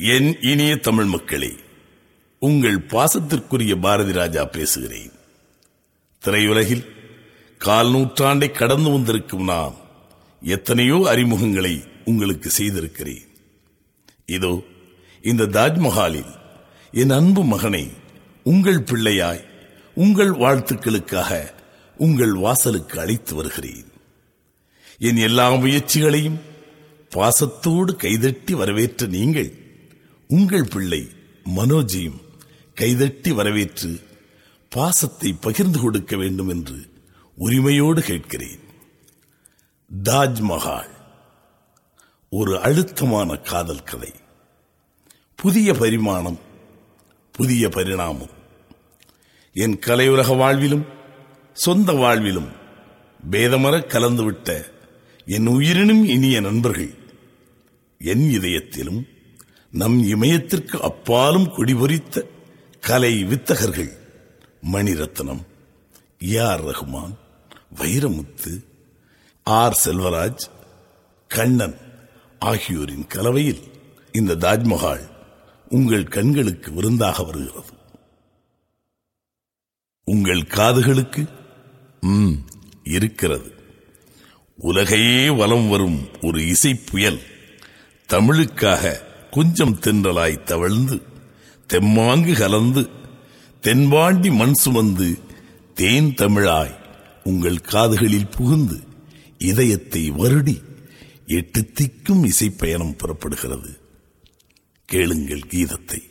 என் இனிய தமிழ் மக்களே உங்கள் பாசத்திற்குரிய பாரதி ராஜா பேசுகிறேன் திரையுலகில் கால் நூற்றாண்டை கடந்து வந்திருக்கும் நான் எத்தனையோ அறிமுகங்களை உங்களுக்கு செய்திருக்கிறேன் இதோ இந்த தாஜ்மஹாலில் என் அன்பு மகனை உங்கள் பிள்ளையாய் உங்கள் வாழ்த்துக்களுக்காக உங்கள் வாசலுக்கு அழைத்து வருகிறேன் என் எல்லா முயற்சிகளையும் பாசத்தோடு கைதட்டி வரவேற்ற நீங்கள் உங்கள் பிள்ளை மனோஜையும் கைதட்டி வரவேற்று பாசத்தை பகிர்ந்து கொடுக்க வேண்டும் என்று உரிமையோடு கேட்கிறேன் தாஜ்மஹால் ஒரு அழுத்தமான காதல் கதை புதிய பரிமாணம் புதிய பரிணாமம் என் கலையுலக வாழ்விலும் சொந்த வாழ்விலும் பேதமர கலந்துவிட்ட என் உயிரினும் இனிய நண்பர்கள் என் இதயத்திலும் நம் இமயத்திற்கு அப்பாலும் கொடிபொறித்த கலை வித்தகர்கள் மணிரத்னம் ஏஆர் ரஹ்மான் வைரமுத்து ஆர் செல்வராஜ் கண்ணன் ஆகியோரின் கலவையில் இந்த தாஜ்மஹால் உங்கள் கண்களுக்கு விருந்தாக வருகிறது உங்கள் காதுகளுக்கு ம் இருக்கிறது உலகையே வலம் வரும் ஒரு இசை புயல் தமிழுக்காக கொஞ்சம் தென்றலாய் தவழ்ந்து தெம்மாங்கு கலந்து தென்பாண்டி மண் சுமந்து தேன் தமிழாய் உங்கள் காதுகளில் புகுந்து இதயத்தை வருடி எட்டு திக்கும் இசைப்பயணம் புறப்படுகிறது கேளுங்கள் கீதத்தை